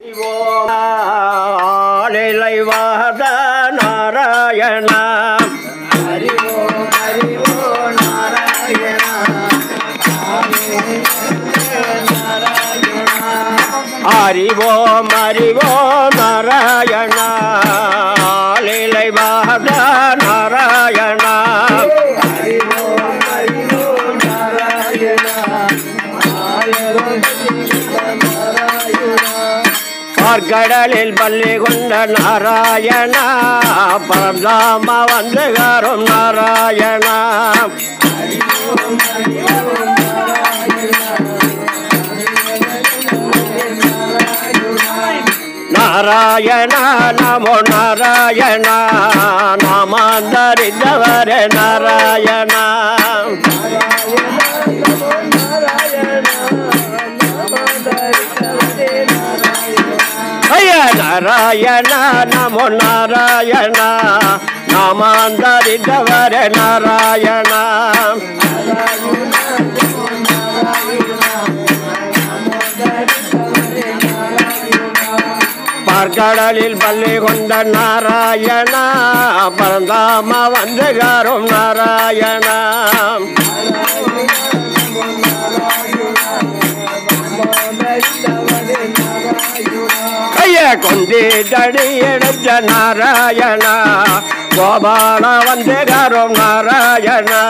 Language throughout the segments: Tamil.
ஆளிலைவாத நாராயணா அறிவோம் அறிவோம் நாராயணா ஆளிலைவாத நாராயணா பார்க்கடலில் பள்ளி கொண்ட நாராயணா பரந்தாம வந்துகாரும் நாராயணா நாராயணா நமோ நாராயணா நாமாந்தரித்தவரே நாராயணா ஐய நாராயண நமோ நாராயண நாமாந்தரித்தவர நாராயண பார்க்கடலில் பள்ளி கொண்ட நாராயண பரந்தாம வந்துகாரும் நாராயண கைய கொண்டு தடி எடுத்த நாராயணா கோபால வந்துகாரும் நாராயணா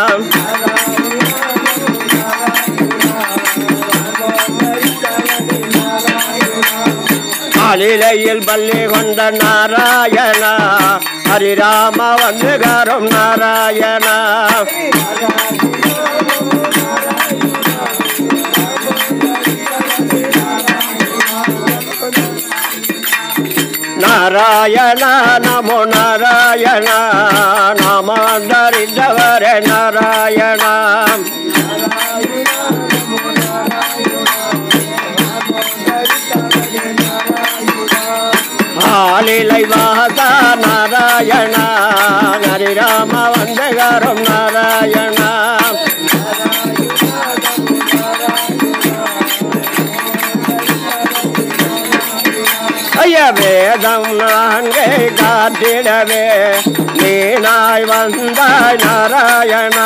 காலிலையில் பள்ளி கொண்ட நாராயணா ஹரிராம வந்துகாரும் நாராயணா ನಾರಾಯಣ ನಮೋ ನಾರಾಯಣ ನಾಮಂದರಿದ್ದವರೇ ನಾರಾಯಣ ஆலிலை வாச நாராயண ஹரிராம வந்தகாரம் நாராயண ஐய வேதம் நான்கை காத்திடவே நீனாய் வந்தாய் நாராயணா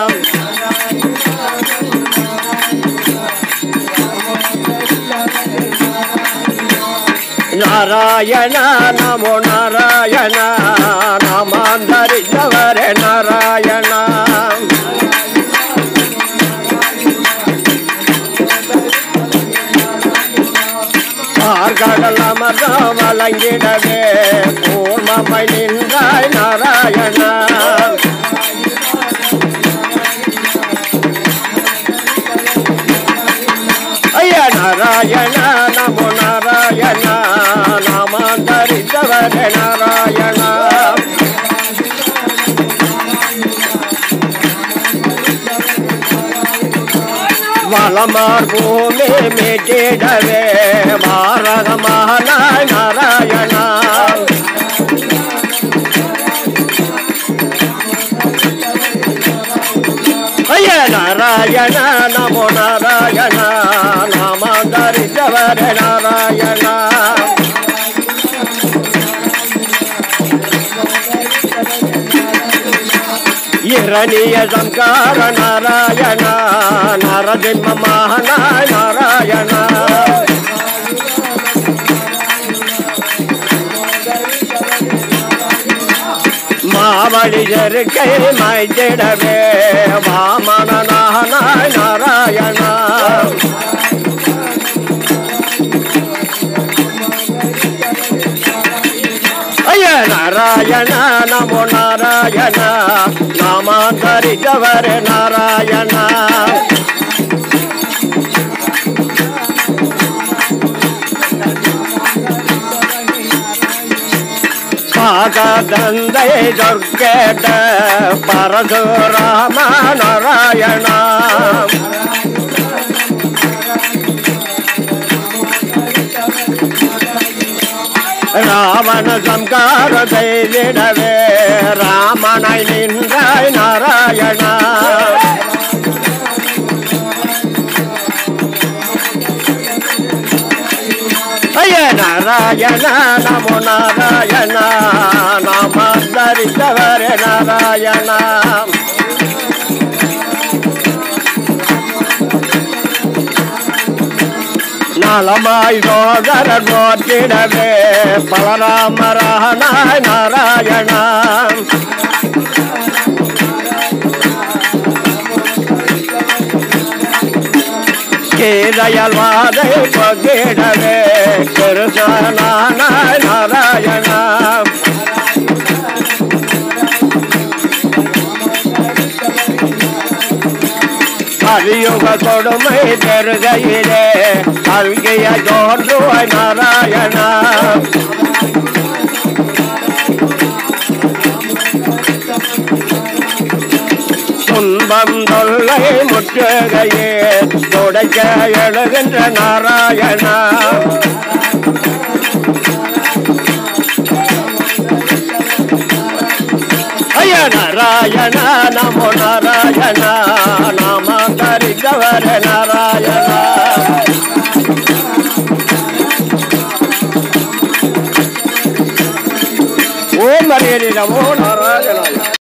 நாராயண நமோ நாராயண நாமாந்தரித்தவரே நாராயண ஆர்கடல் அமர்ந்தம் வழங்கிடவே பூர்ணமை நின்றாய் நாராயணா ஐய நாராயண நமோ நாராயண நாமாந்தரித்தவர நாராயண வளமார் பூமி மீட்டிடவே பாரதமான நாராயணா ஐய நாராயண நமோ நாராயண நாமாந்தரித்தவர நாராயண இரணிய சங்கார நாராயண நரஜன்மமாக நாராயண மாவழியருக்கை மைத்திடவே வாமனாக நாராயணா ஐய நாராயண நமோ நாராயண நாமாந்தரித்தவர நாராயண பாகதந்தை துர்கேட்ட பரசுராம நாராயண ராவண சம்கார செய்திடவே ராமனை நின்றாய் நாராயணா ஐய நாராயண நமோ நாராயண நாம தரித்தவரே நாராயண நலமாய் சோதரர் போற்றிடவே பலராமரானாய் நாராயணா கீதையல் வாதை பகிடவே கிருஷ்ணனானாய் நாராயணா கலியுக கொடுமை பெருகையிலே கல்கிய தோன்றுவாய் நாராயணா துன்பம் தொல்லை முற்றுகையே துடைக்க எழுகின்ற நாராயணா ஐய நாராயண நமோ நாராயண நாம தரித்தவர நாராயண ஓம் ஹரே நமோ நாராயணாய